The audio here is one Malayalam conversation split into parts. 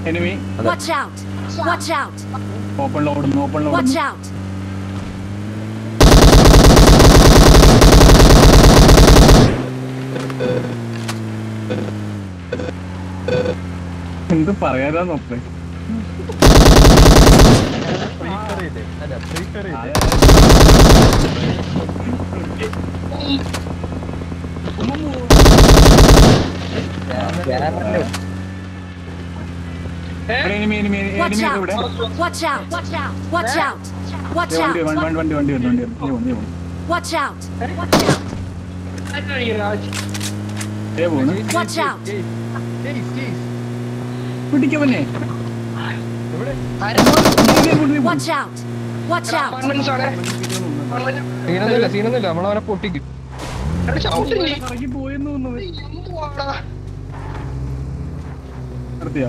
Enemy Watch out! Watch out! ഓപ്പണിൽ ഓടുന്നു ഓപ്പണിൽ Watch ഓടുന്നു out! എന്ത് പറയാനാ നോക്കേ ഫ്രീക്കർ ഇല്ലേ അല്ല ഫ്രീക്കർ ഇല്ലേ enemy enemy Watch enemy out! ഇവിടെ Watch out! Watch out! Watch out! Watch ദേ വണ്ടി out! വണ്ടി വണ്ടി വണ്ടി വണ്ടി വണ്ടി വണ്ടി വണ്ടി വണ്ടി Watch out! Watch out! ഏ പോണ് Watch out! പിടിക്കവനെ Watch out! Watch out! സീനൊന്നുമില്ല സീനൊന്നുമില്ല നമ്മളവനെ പൊട്ടിക്കും ഇറങ്ങി പോയെന്ന് തോന്നുന്നത് നിർത്തിയാ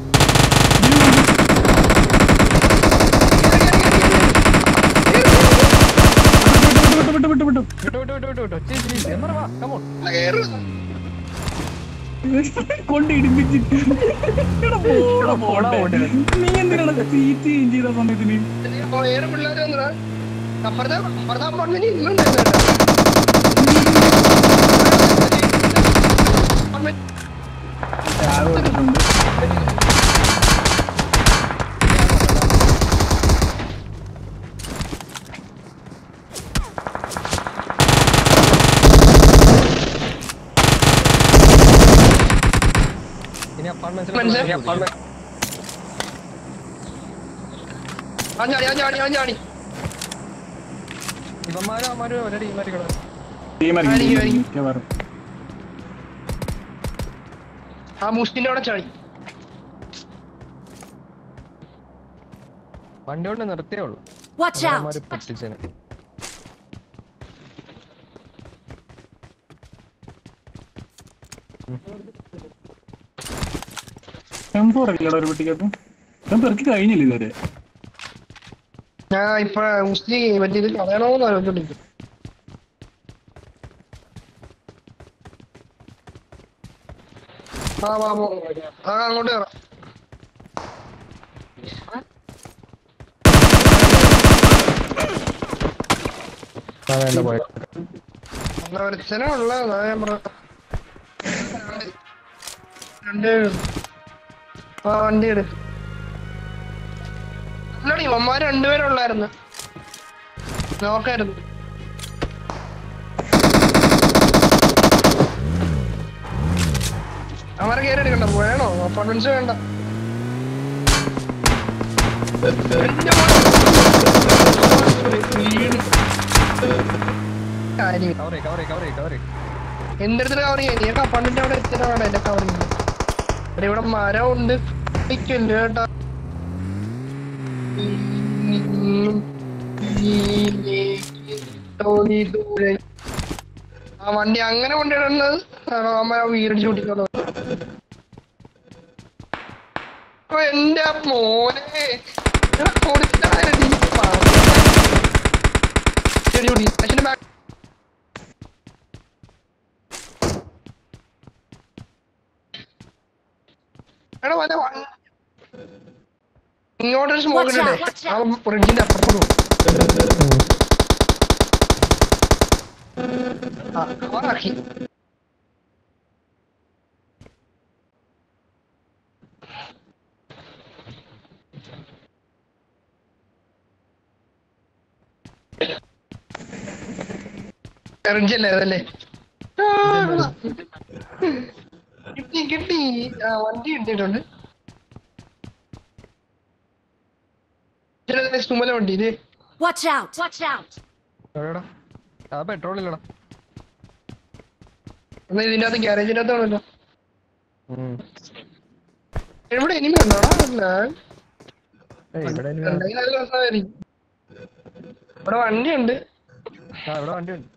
വിട്ടു വിട്ടു വിട്ടു വിട്ടു വിട്ടു വിട്ടു വിട്ടു വിട്ടു വിട്ടു ചേച്ചി ചേച്ചി എമ്മറ വാ കമോൺ കൊണ്ട് ഇടിപ്പിച്ചിട്ട് എടാ പോടാ പോടാ പോട്ടെ. പോട്ടെ. നീ എന്തിനാണ് സീറ്റ് ചേഞ്ച് ചെയ്ത സമയത്തിന് വേറെ പിള്ളേര് വന്നടാ അപ്പുറത്തെ അപ്പുറത്തെ അപ്പാർട്ട്മെന്റ് ഇന്നുണ്ടായിരുന്നു ആരോ വന്നിട്ടുണ്ട് ഇനി മനസ്സിലായി. അപ്പാർട്ട്മെന്റ് അപ്പാർട്ട്മെന്റ് ആ ചാടി ആ ചാടി ആ ചാടി ഇവന്മാരും അമ്മാരും ഒരേ ടീമായിരിക്കണം ടീം ആയിരിക്കും, ഇറങ്ങി ആയിരിക്കും. മിക്കവാറും ആ മുസ്റ്റിന്റെ അവിടെ ചാടി വണ്ടി കൊണ്ട് നിർത്തിയേ ഉള്ളൂ Watch out! അവന്മാര് പൊട്ടിച്ചേനെ എം ഫോർ അല്ലടാ ഒരു കുട്ടിക്കകത്ത് എം പെറുക്കി കഴിഞ്ഞില്ല ഇതുവരെ ഞാൻ ഇപ്പൊ മുസ്റ്റി മറ്റേ ഇത് കളയണോന്ന് ആലോചിച്ചോണ്ടിരിക്കും ആ വാ പോ. ആ അങ്ങോട്ട് കയറാം ആ വേണ്ട പോയ എന്നാ ഒരുത്തനെ ഉള്ള അതാ ഞാൻ പറഞ്ഞ രണ്ട് ആ വണ്ടി എടു അല്ലടി ഇവന്മാര് രണ്ടുപേരും ഉള്ളായിരുന്നു നോക്കായിരുന്നു അവരെ കയറി എടുക്കണ്ട വേണോ അപ്പാർട്ട്മെന്റ്സ് വേണ്ട എന്റെ മോനെ. വീണ്. കാര്യം കവറേ കവറേ കവറേ കവറേ എന്തെടുത്തിന് കവർ ചെയ്യാൻ നീ അപ്പാർട്ട്മെന്റ് അവിടെ എത്തിയിട്ട് വേണം എന്റെ കവർ ചെയ്യാൻ ഇവിടെ ഇവിടെ മരം ഉണ്ട് നിൽക്കില്ല കേട്ടാ തോന്നി ദൂരെ ആ വണ്ടി അങ്ങനെ കൊണ്ടിടുന്നത് അമ്മ വീരടിച്ച് കൂട്ടിക്കൊണ്ട് ഓ എന്റെ മോനെ എടാ കൊടുത്താരടി ചെടി കൂടി അച്ഛന്റെ ബാക്ക് എടാ വല്ല വ- ഇങ്ങോട്ടൊരു സ്മോക്ക് Watch out, ഇടേ watch ആ ഫ്രിഡ്ജിന്റെ അപ്പുറത്തോട്ട് പോകും ആ കവറാക്കി ഫ്രിഡ്ജല്ലേ അതല്ലേ ആ, കിട്ടി കിട്ടി ആ വണ്ടി കിട്ടിയിട്ടുണ്ട് ചില സുമല വണ്ടി ഇത് Watch out! Watch out! എവിടെടാ ആ പെട്രോൾ ഇല്ലടാ എന്നാ ഇതിന്റെ അകത്ത് ഗ്യാരേജിന്റെ അകത്താണല്ലോ ഉം. ഇവിടെ ഇനിമ ഉണ്ടോടാ ഇല്ല. ഏയ് ഇവിടെ ഇനി ഉണ്ടെങ്കിൽ നല്ല രസമായിരിക്കും ഇവിടെ വണ്ടിയുണ്ട് ആ ഇവിടെ വണ്ടി ഉണ്ട്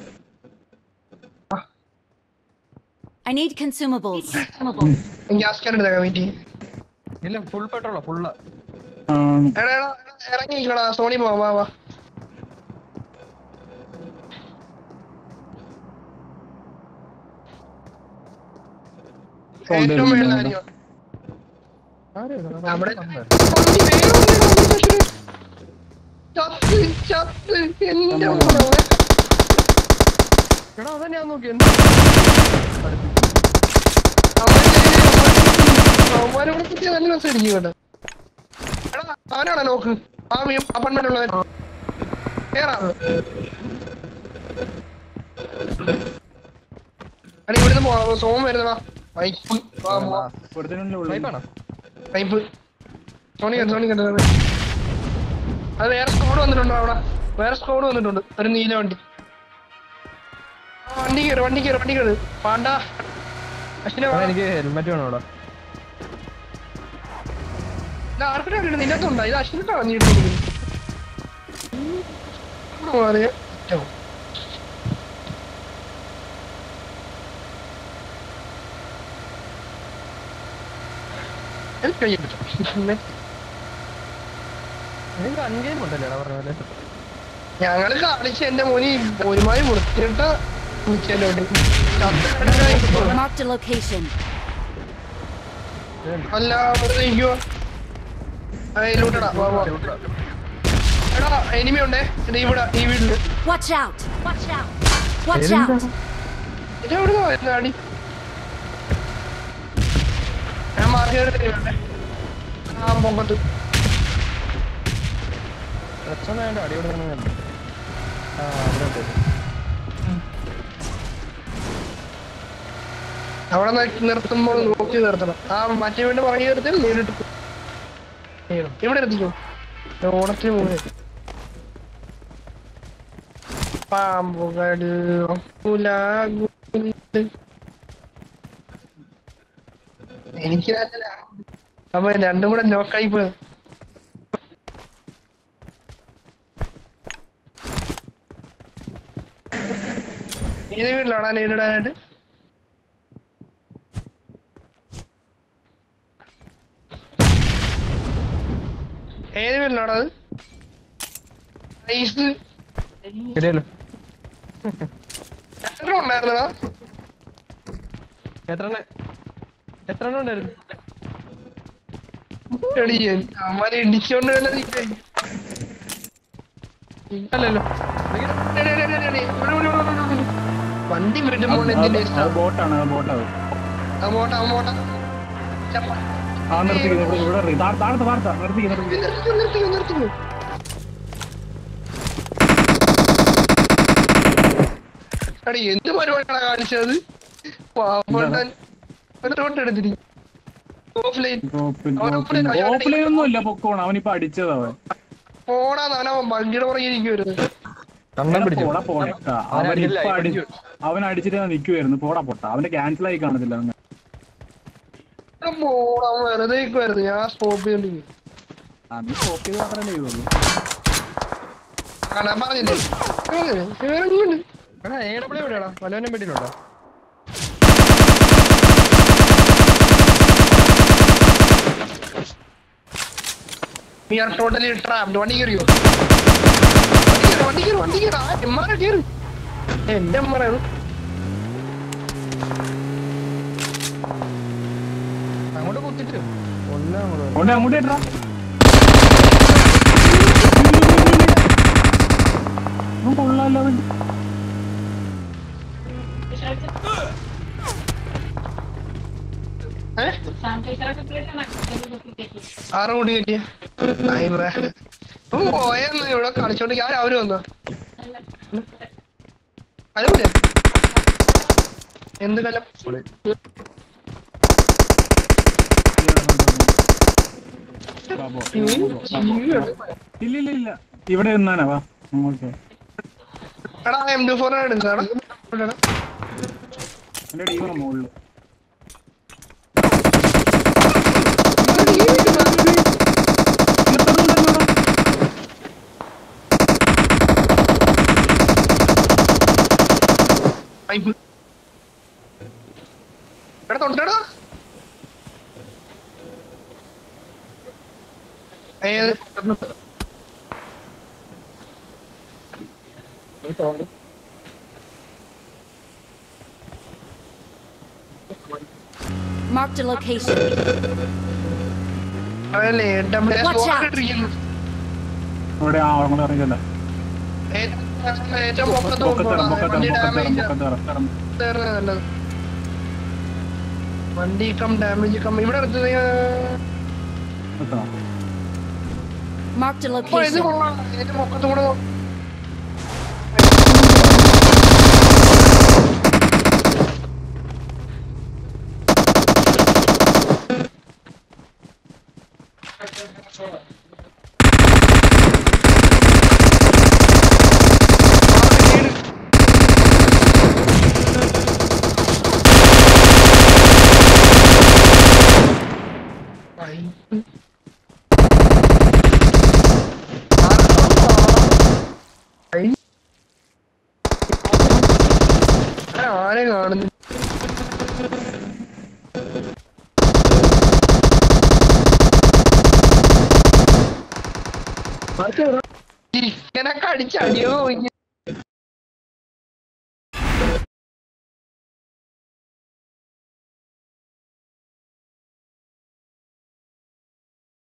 I need consumables. Gas can എടുത്തേക്കാം വീട്ടിൽ ഇല്ല ഫുൾ പെട്രോളാ ഫുള്ള് ആ, എടാ എടാ ഇറങ്ങി നിൽക്കടാ സോണി പോവാ വാ വാ Sound ഏറ്റവും വരുന്നുണ്ടോ? മേളിലായിരിക്കും അവിടെ പന്നി വേറെ ഒന്നിനെ ചത്ത് ചത്ത് എന്റെ മോനെ. എടാ അതാ ഞാൻ നോക്കി എന്ത് അവന്മാരെ പറ്റി നല്ല രസമായിരിക്കും കേട്ടോ എടാ അവനാണോ നോക്ക് ആ അപ്പാർട്ട്മെന്റ് ഉള്ളവൻ കേറാ അടി ഇവിടുന്ന് പോ സോം വരുന്നതാ പൈപ്പ് വാ വാ ഒരുത്തനുള്ളിൽ ഉള്ളു. വൈപ്പാണോ പൈപ്പ് സോണി കണ്ടു സോണി കണ്ടു അത് വേറെ സ്കോഡ് വന്നിട്ടുണ്ടോ അവിടെ വേറെ സ്കോഡ് വന്നിട്ടുണ്ട് ഒരു നീല വണ്ടി ആ, വണ്ടി കയറി വണ്ടി കയറി വണ്ടി കയറി പാണ്ട അശ്വിനെ എടാ, എനിക്ക് ഹെൽമെറ്റ് വേണം ഇവിടെ ആർക്കിട്ടാ കിട്ടുന്നത് നിന്റെ അടുത്തുണ്ടോ ഇത് അശ്വിനിട്ടാണോ നീ ഇട്ടുള്ളത് മാറിയ ഏറ്റവും എനിക്ക് കഴിയാൻ പറ്റും എനിക്ക് അൺഗെയിം ഉണ്ടല്ലേടാ പറഞ്ഞ പോലെ ഞങ്ങള് കാണിച്ച എന്റെ മോനി ഒരുമാതിരി വൃത്തിയിട്ട പൂച്ചേലോട്ട് Marked a location. അല്ല വെറുതെ ഇരിക്കുവോ അതിലോട്ടടാ വാ വാ എടാ എനിമി ഉണ്ടേ ഇത് ഇവിടെ ഈ വീട്ടില് Watch out! Watch out! Watch ഏതിന്റെ? out! ഇത് എവിടെ വരുന്ന അടി ഞാൻ മാർക്ക് ചെയ്തിട്ടേ ആ പൊങ്കത്ത് പ്രശ്നം വേണ്ട അടി കൊടുക്കണം ആ അവിടെ ഉണ്ട്. അവിടെ നി- നിർത്തുമ്പോൾ നോക്കി നിർത്തണം ആ മറ്റേ വീണ്ടും പറഞ്ഞു നിർത്തി നേരിട്ട് പോ. ചെയ്യണം. ഇവിടെ എത്തിക്കോ ഓണത്തിന് മുന്നേ പാമ്പുകൾ പുലാകുണ്ട്. എനിക്ക് നല്ലതാ. അപ്പൊ രണ്ടും കൂടെ നോക്കായി പോയത് ഏത് വീട്ടിലാണോ നേരിടാനായിട്ട് ഏത് വീട്ടിലാണോ അത് ഐസ് ശരിയല്ലോ എത്ര ഉണ്ടായിരുന്നടാ എത്ര എണ്ണം എത്ര എണ്ണം ഉണ്ടായിരുന്നു എടിയൻ അവന്മാരെ ഇടിച്ചോണ്ട് വല്ല നിൽക്കായി അല്ലല്ലോ എടി, എടി, എടി, എടി, എടി. ഇവിടെ, ഇവിടെ, ഇവിടെ, ഇവിടെ, ഇവിടെ. വണ്ടി വീണ്ടും പോണ എന്തിന്റെ അത് അത് ബോട്ടാണ് അത് ബോട്ടാണ് അങ്ങോട്ട അങ്ങോട്ട ആ നിർത്തിക്കുന്നു ഇവിടെ ഇവിടെ ഇറി. താഴെ താഴത്തെ താഴത്തെ നിർത്തിക്കുന്നു നിർത്തിക്കുന്നു നിർത്തിക്കോ നിർത്തിക്കോ എടി എന്ത് പരിപാടിയാണ് കാണിച്ചത് പാവപ്പെട്ടൻ ഒരു റോട്ട് എടുത്തിരി ഓഫ്ലൈൻ ഓഫ്ലൈൻ ഒന്നും ഇല്ല പൊക്കോണം അവനിപ്പോ അടിച്ചത് അവൻ പോടാന്ന് അവനവൻ വണ്ടിയുടെ പുറകെ ഇരിക്കുവായിരുന്നു കണ്ണം പിടിച്ചു പോടാ പോണേക്ക അവൻ അടിച്ചില്ല, ഇപ്പൊ അടി അടിച്ചു. അവൻ അടിച്ചിട്ട് നിക്കുവായിരുന്നു പോടാ പൊട്ട അവന്റെ ക്യാൻസൽ ആയി കാണത്തില്ല അവന് പോടാ അവൻ വെറുതെ ഇരിക്കുവായിരുന്നു ഞാൻ സ്റ്റോപ്പ് ചെയ്തോണ്ടിരിക്കും അന്ന് സ്റ്റോപ്പ് ചെയ്ത് മാത്രമല്ലേ ചെയ്തുള്ളൂ കാണാൻ പറഞ്ഞില്ലേ പറഞ്ഞില്ലേ? വേറെ ഒന്നുമില്ല. എടാ എ ഡബ്ല്യൂ എവിടെയാടാ വല്ലവനും വീട്ടിലുണ്ടോ We are totally trapped. വണ്ടി കയറിയോ വണ്ടി കയറി വണ്ടി കയറി ആ എമ്മാരെ കയറി എന്റെ എമ്മറാണ് അങ്ങോട്ട് കുത്തിട്ട് ഒന്നാം അങ്ങോട്ട് കൊണ്ട് അങ്ങോട്ട് ഇട്ടാ കൊള്ളാലോ അവൻ ആറ് കൂടി കയറ്റിയ പോയെന്ന് ഇവിടെ കളിച്ചോണ്ട് ഞാൻ അവര് വന്ന അതുപോലെ എന്ത് കലം വാ, പോ. ഇല്ല ഇല്ല ഇല്ല ഇവിടെ നിന്നാനാ വാ അങ്ങോട്ട് എടാ എം ടു ഫോർ എടുക്കാടാ എന്റെ ടീമാണ് മുകളില് പൈപ്പ് എടാ തൊണ്ടടാ ഏത് Marked a location. അതല്ലേ ഡബിൾ Watch out. ഇട്ടിരിക്കുന്നു ഇവിടെ ആ അങ്ങോട്ട് ഇറങ്ങിയല്ലേ ഏറ്റവും ഏറ്റവും പൊക്കത്ത് പൊക്കത്തരം പോകുമ്പോഴാ പൊക്കത്തരം വണ്ടി പൊക്കത്തരം ഡാമേജ് പൊക്കത്തരം കയറുന്നത് നല്ലത് വണ്ടി കം ഡാമേജ് കം ഇവിടെ അടുത്ത് എത്തണം Marked a ഓ, ഇത് location. കൊള്ളാം ഇതിന്റെ പൊക്കത്ത് കൂടെ ആരെ കാണുന്നു എനക്ക് അടിച്ചടിയോ